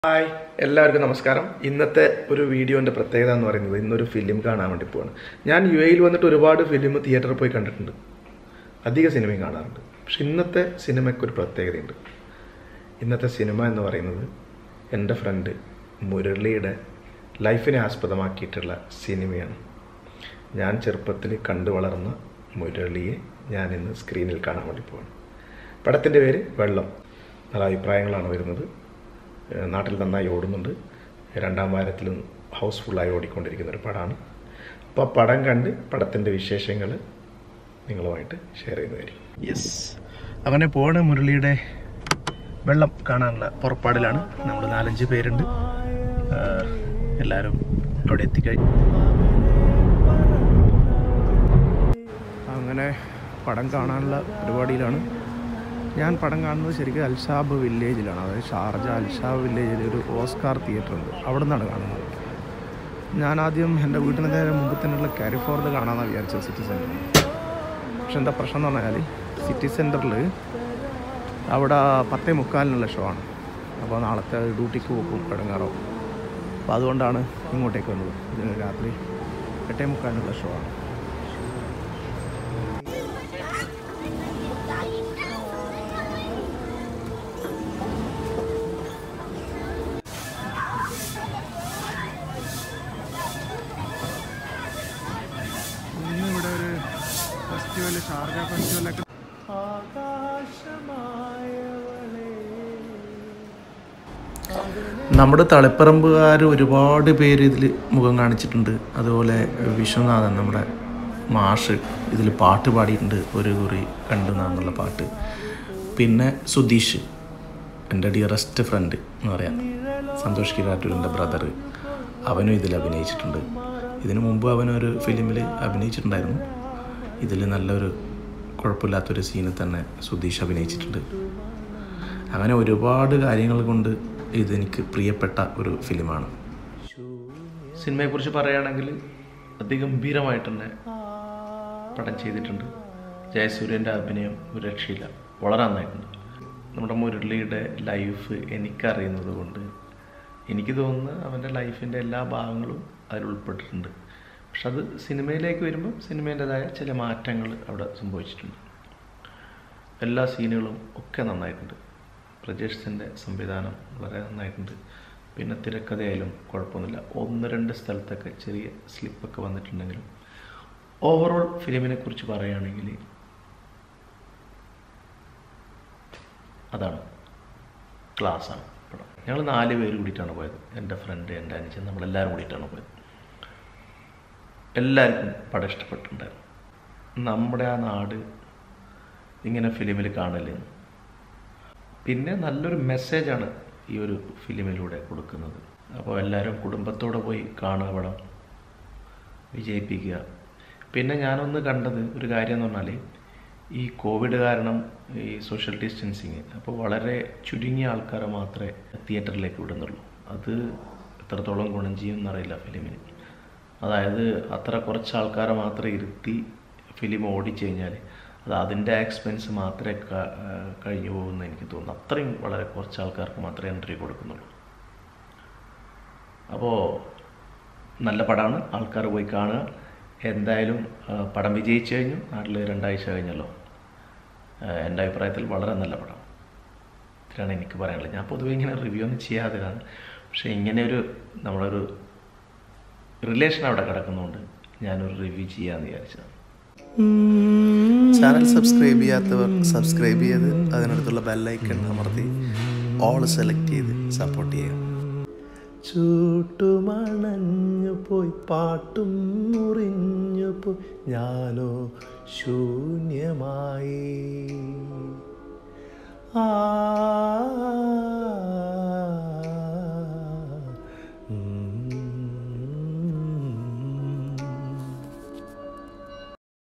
hi എല്ലാവർക്കും നമസ്കാരം ഇന്നത്തെ ഒരു വീഡിയോൻ്റെ പ്രത്യേകത എന്ന് പറയുന്നത് ഇന്നൊരു ഫിലിം കാണാൻ വേണ്ടി പോവാണ് ഞാൻ യു എയിൽ വന്നിട്ട് ഒരുപാട് ഫിലിം തിയേറ്ററിൽ പോയി കണ്ടിട്ടുണ്ട് അധിക സിനിമയും കാണാറുണ്ട് പക്ഷെ ഇന്നത്തെ സിനിമയ്ക്ക് ഒരു പ്രത്യേകതയുണ്ട് ഇന്നത്തെ സിനിമ എന്ന് പറയുന്നത് എൻ്റെ ഫ്രണ്ട് മുരളിയുടെ ലൈഫിനെ ആസ്പദമാക്കിയിട്ടുള്ള സിനിമയാണ് ഞാൻ ചെറുപ്പത്തിൽ കണ്ടു വളർന്ന മുരളിയെ ഞാൻ ഇന്ന് സ്ക്രീനിൽ കാണാൻ വേണ്ടി പോവാണ് പടത്തിൻ്റെ പേര് വെള്ളം നല്ല അഭിപ്രായങ്ങളാണ് വരുന്നത് ഏഹ് നാട്ടിൽ നന്നായി ഓടുന്നുണ്ട് രണ്ടാം വാരത്തിലും ഹൗസ്ഫുള്ളായി ഓടിക്കൊണ്ടിരിക്കുന്ന ഒരു പടമാണ് അപ്പോൾ ആ പടം കണ്ട് പടത്തിൻ്റെ വിശേഷങ്ങൾ നിങ്ങളുമായിട്ട് ഷെയർ ചെയ്യുന്നതായിരിക്കും യെസ് അങ്ങനെ പോണ മുരളിയുടെ വെള്ളം കാണാനുള്ള പുറപ്പാടിലാണ് നമ്മൾ നാലഞ്ച് പേരുണ്ട് ആഹ് എല്ലാവരും അവിടെ എത്തിക്കഴിഞ്ഞു അങ്ങനെ പടം കാണാനുള്ള പരിപാടിയിലാണ് ഞാൻ പടം കാണുന്നത് ശരിക്കും അൽഷാബ് വില്ലേജിലാണ് അതായത് ഷാർജ അൽഷാബ് വില്ലേജിൽ ഒരു ഓസ്കാർ തിയേറ്റർ ഉണ്ട് അവിടെ നിന്നാണ് കാണുന്നത് ഞാൻ ആദ്യം എൻ്റെ വീട്ടിന് നേരെ മുമ്പ് തന്നെയുള്ള കാരിഫോർഡ് കാണാമെന്നാണ് വിചാരിച്ചത് സിറ്റി സെൻറ്ററിൽ പക്ഷെ എന്താ പ്രശ്നം എന്ന് പറഞ്ഞാൽ സിറ്റി സെൻറ്ററിൽ അവിടെ പത്തേ മുക്കാലിനുള്ള ഷോ ആണ് അപ്പോൾ നാളത്തെ ഡ്യൂട്ടിക്ക് പോക്കും കിടങ്ങാറാവും അപ്പോൾ അതുകൊണ്ടാണ് ഇങ്ങോട്ടേക്ക് വന്നത് ഇതിന് രാത്രി എട്ടേ മുക്കാലിനുള്ള ഷോ ആണ് ഇന്ന് ഇവിടെ ഒരു ഫെസ്റ്റിവൽ ഷാർജ ഫെസ്റ്റിവലൊക്കെ നമ്മുടെ തളിപ്പറമ്പുകാർ ഒരുപാട് പേര് ഇതിൽ മുഖം കാണിച്ചിട്ടുണ്ട് അതുപോലെ വിശ്വനാഥൻ നമ്മുടെ മാഷ് ഇതിൽ പാട്ട് പാടിയിട്ടുണ്ട് ഒരു കുറി കണ്ടു എന്നുള്ള പാട്ട് പിന്നെ സുധീഷ് എൻ്റെ ഡിയറസ്റ്റ് ഫ്രണ്ട് എന്ന് പറയാം സന്തോഷ് കിരാറ്റൂരിൻ്റെ ബ്രദർ അവനും ഇതിൽ അഭിനയിച്ചിട്ടുണ്ട് ഇതിനു മുമ്പ് അവനൊരു ഫിലിമിൽ അഭിനയിച്ചിട്ടുണ്ടായിരുന്നു ഇതിൽ നല്ലൊരു കുഴപ്പമില്ലാത്തൊരു സീനിൽ തന്നെ സുധീഷ് അഭിനയിച്ചിട്ടുണ്ട് അങ്ങനെ ഒരുപാട് കാര്യങ്ങൾ കൊണ്ട് ഇതെനിക്ക് പ്രിയപ്പെട്ട ഒരു ഫിലിമാണ് സിനിമയെക്കുറിച്ച് പറയുകയാണെങ്കിൽ അതിഗംഭീരമായിട്ട് തന്നെ പടം ചെയ്തിട്ടുണ്ട് ജയസൂര്യൻ്റെ അഭിനയം ഒരു രക്ഷയില്ല വളരെ നന്നായിട്ടുണ്ട് നമ്മുടെ മുരളിയുടെ ലൈഫ് എനിക്കറിയുന്നത് കൊണ്ട് എനിക്ക് തോന്നുന്നു അവൻ്റെ ലൈഫിൻ്റെ എല്ലാ ഭാഗങ്ങളും അതിൽ ഉൾപ്പെട്ടിട്ടുണ്ട് പക്ഷെ അത് സിനിമയിലേക്ക് വരുമ്പോൾ സിനിമേൻ്റെതായ ചില മാറ്റങ്ങൾ അവിടെ സംഭവിച്ചിട്ടുണ്ട് എല്ലാ സീനുകളും ഒക്കെ നന്നായിട്ടുണ്ട് പ്രജേഷിൻ്റെ സംവിധാനം വളരെ നന്നായിട്ടുണ്ട് പിന്നെ തിരക്കഥയായാലും കുഴപ്പമൊന്നുമില്ല ഒന്ന് രണ്ട് സ്ഥലത്തൊക്കെ ചെറിയ സ്ലിപ്പൊക്കെ വന്നിട്ടുണ്ടെങ്കിലും ഓവറോൾ ഫിലിമിനെ കുറിച്ച് പറയുകയാണെങ്കിൽ അതാണ് ക്ലാസ്സാണ് പടം ഞങ്ങൾ നാല് പേര് കൂടിയിട്ടാണ് പോയത് എൻ്റെ ഫ്രണ്ട് എൻ്റെ അനുജൻ നമ്മളെല്ലാവരും കൂടിയിട്ടാണ് പോയത് എല്ലാവർക്കും പടം ഇഷ്ടപ്പെട്ടിട്ടുണ്ടായിരുന്നു നമ്മുടെ ആ നാട് ഇങ്ങനെ ഫിലിമിൽ കാണല് പിന്നെ നല്ലൊരു മെസ്സേജാണ് ഈ ഒരു ഫിലിമിലൂടെ കൊടുക്കുന്നത് അപ്പോൾ എല്ലാവരും കുടുംബത്തോടെ പോയി കാണുക പടം വിജയിപ്പിക്കുക പിന്നെ ഞാനൊന്ന് കണ്ടത് ഒരു കാര്യം എന്ന് പറഞ്ഞാൽ ഈ കോവിഡ് കാരണം ഈ സോഷ്യൽ ഡിസ്റ്റൻസിങ് അപ്പോൾ വളരെ ചുരുങ്ങിയ ആൾക്കാരെ മാത്രമേ തിയേറ്ററിലേക്ക് വിടുന്നുള്ളൂ അത് എത്രത്തോളം ഗുണം ചെയ്യും എന്നറിയില്ല ഫിലിമിന് അതായത് അത്ര കുറച്ച് ആൾക്കാരെ മാത്രം ഇരുത്തി ഫിലിം ഓടിച്ചു കഴിഞ്ഞാൽ അത് അതിൻ്റെ എക്സ്പെൻസ് മാത്രമേ ക- കഴിഞ്ഞു പോകുമെന്ന് എനിക്ക് തോന്നുന്നു അത്രയും വളരെ കുറച്ച് ആൾക്കാർക്ക് മാത്രമേ എൻട്രി കൊടുക്കുന്നുള്ളൂ അപ്പോൾ നല്ല പടമാണ് ആൾക്കാർ പോയി കാണുക എന്തായാലും ആ, പടം വിജയിച്ചു കഴിഞ്ഞു നാട്ടിൽ രണ്ടാഴ്ച കഴിഞ്ഞല്ലോ ആ, എൻ്റെ അഭിപ്രായത്തിൽ വളരെ നല്ല പടം ഇത്രയാണ് എനിക്ക് പറയാനുള്ളത് ഞാൻ പൊതുവേ ഇങ്ങനെ റിവ്യൂ ഒന്നും ചെയ്യാതെയാണ് പക്ഷേ ഇങ്ങനെ ഒരു നമ്മളൊരു റിലേഷൻ അവിടെ കിടക്കുന്നതുകൊണ്ട് ഞാനൊരു റിവ്യൂ ചെയ്യാമെന്ന് വിചാരിച്ചതാണ് ചാനൽ സബ്സ്ക്രൈബ് ചെയ്യാത്തവർ സബ്സ്ക്രൈബ് ചെയ്ത് അതിനടുത്തുള്ള ബെല്ലൈക്കൺ അമർത്തി ഓൾ സെലക്ട് ചെയ്ത് സപ്പോർട്ട് ചെയ്യുക ചൂട്ടുമണഞ്ഞു പോയി പാട്ടും മുറിഞ്ഞു പോയി ഞാനോ ശൂന്യമായി ആ